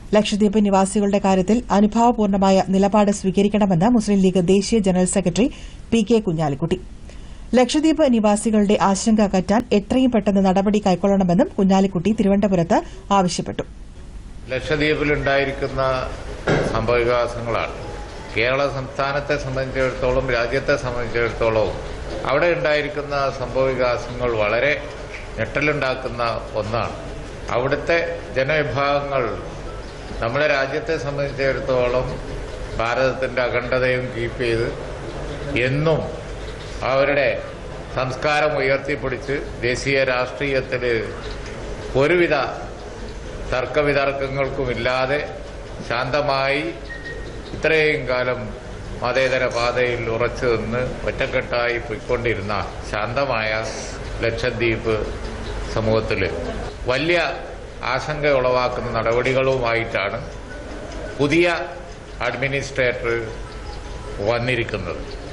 ലക്ഷദ്വീപ് നിവാസികളുടെ കാര്യത്തിൽ അനുഭാവപൂർണമായ നിലപാട് സ്വീകരിക്കണമെന്ന് മുസ്ലിം ലീഗ് ദേശീയ general secretary P K Kunhalikutty Lakshadweep നിവാസികളുടെ ആശങ്ക അകറ്റാൻ എത്രയും പെട്ടെന്ന് നടപടി കൈക്കൊള്ളണമെന്നും കുഞ്ഞാലിക്കുട്ടി തിരുവനന്തപുരത്ത് ആവശ്യപ്പെട്ടു ലക്ഷദ്വീപിലുണ്ടായിരിക്കുന്ന സംഭവവികാസങ്ങളാണ് കേരള സംസ്ഥാനത്തെ സംബന്ധിച്ചിടത്തോളം രാജ്യത്തെ സംബന്ധിച്ചിടത്തോളവും അവിടെ ഉണ്ടായിരിക്കുന്ന സംഭവവികാസങ്ങൾ വളരെ ഞെട്ടലുണ്ടാക്കുന്ന ഒന്നാണ് അവിടുത്തെ ജനവിഭാഗങ്ങൾ നമ്മുടെ രാജ്യത്തെ സംബന്ധിച്ചിടത്തോളം ഭാരതത്തിന്റെ അഖണ്ഡതയും കീപ്പ് ചെയ്ത് എന്നും അവരുടെ സംസ്കാരം ഉയർത്തിപ്പിടിച്ച് ദേശീയ രാഷ്ട്രീയത്തിൽ ഒരുവിധ തർക്കവിതർക്കങ്ങൾക്കുമില്ലാതെ ശാന്തമായി ഇത്രയും കാലം മതേതര പാതയിൽ ഉറച്ചു നിന്ന് ഒറ്റക്കെട്ടായി പോയിക്കൊണ്ടിരുന്ന ശാന്തമായ ലക്ഷദ്വീപ് സമൂഹത്തിൽ വലിയ ആശങ്ക ഉളവാക്കുന്ന നടപടികളുമായിട്ടാണ് പുതിയ അഡ്മിനിസ്ട്രേറ്റർ വന്നിരിക്കുന്നത്